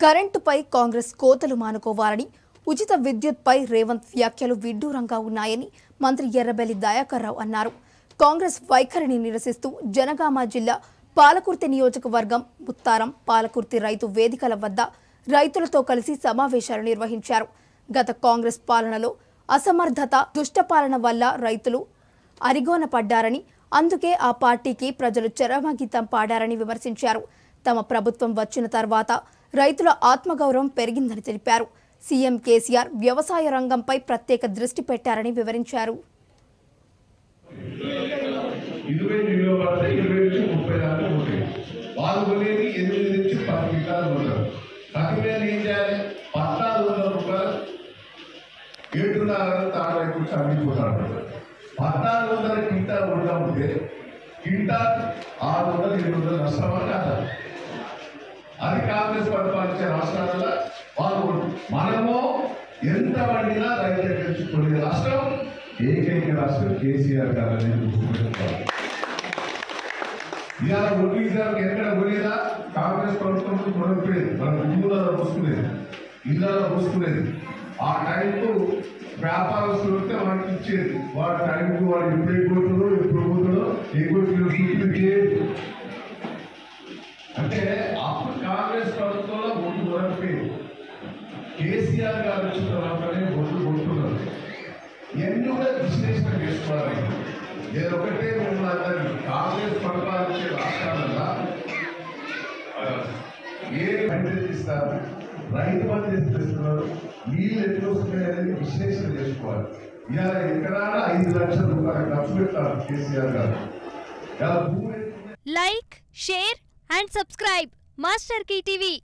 కరెంటుపై కాంగ్రెస్ కోతలు మానుకోవాలని ఉచిత విద్యుత్పై రేవంత్ వ్యాఖ్యలు విడ్డూరంగా ఉన్నాయని మంత్రి ఎర్రబెల్లి దయాకర్ రావు అన్నారు కాంగ్రెస్ వైఖరిని నిరసిస్తూ జనగామ జిల్లా పాలకుర్తి నియోజకవర్గం ముత్తారం పాలకుర్తి రైతు వేదికల వద్ద రైతులతో కలిసి సమావేశాలు నిర్వహించారు గత కాంగ్రెస్ పాలనలో అసమర్థత దుష్టపాలన వల్ల రైతులు అరిగోన పడ్డారని అందుకే ఆ పార్టీకి ప్రజలు చరమగీతం పాడారని విమర్శించారు తమ ప్రభుత్వం వచ్చిన తర్వాత రైతుల ఆత్మగౌరవం పెరిగిందని తెలిపారు సీఎం కేసీఆర్ వ్యవసాయ రంగంపై ప్రత్యేక దృష్టి పెట్టారని వివరించారు ఇరవై నిలువ పడితే ఇరవై నుంచి ముప్పై దాకా ఉంటాయి వాళ్ళు కొనేది ఎనిమిది నుంచి పది గిట్టాలు ఉంటారు ప్రతి మీద ఏం చేయాలి పద్నాలుగు వందల రూపాయలు ఏడున్నర తాడు వైపు చదివిపోతాడు పద్నాలుగు వందల క్వింటాల్ ఉంటా ఉంటే క్వింటాల్ ఆరు వందలు ఏడు వందలు నష్టమా కాదా అది కాంగ్రెస్ పరిపాలించే రాష్ట్రాలలో వాళ్ళు మనము ఎంత పండినా రైతు గెలుచుకునే రాష్ట్రం ఏకైక రాష్ట్రం కేసీఆర్ గారు అనేది గుర్తుపెట్టుకోవాలి ఇవాళ ఒడ్డీసారికి ఎక్కడ పోయినా కాంగ్రెస్ ప్రభుత్వం మొదలుపెట్టేది మన భూములలో పోసుకునేది ఇళ్లలో పోసుకునేది ఆ టైంకు వ్యాపారస్తులు వస్తే వాడికి ఇచ్చేది వాడి టైంకు వాడు ఎప్పుడు ఎగ్గొట్టులో ఎప్పుడు పోతుందో ఎగ్గొట్టిలో చూపించేది అంటే అప్పుడు కాంగ్రెస్ ప్రభుత్వంలో ఒడ్డు దొరకపోయింది కేసీఆర్ గారు వచ్చిన తర్వాతనే ఒడ్డు కొట్టున్నారు ఎన్ని కూడా విశ్లేషణ చేసుకోవాలి నేను ఒకటే మిమ్మల్ని అందరినీ కాంగ్రెస్ పరిపాలించే రాష్ట్రాలలో ఆ, ఏ పంటలు ఇస్తారు రైతు బంధు ఎంత ఇస్తున్నారు నీళ్ళు ఎట్లా వస్తున్నాయి అనేది విశ్లేషణ చేసుకోవాలి ఇవాళ ఎక్కడైనా ఐదు లక్షల రూపాయలు ఖర్చు పెట్టారు కేసీఆర్ గారు ఇలా భూమి like share and subscribe Master TV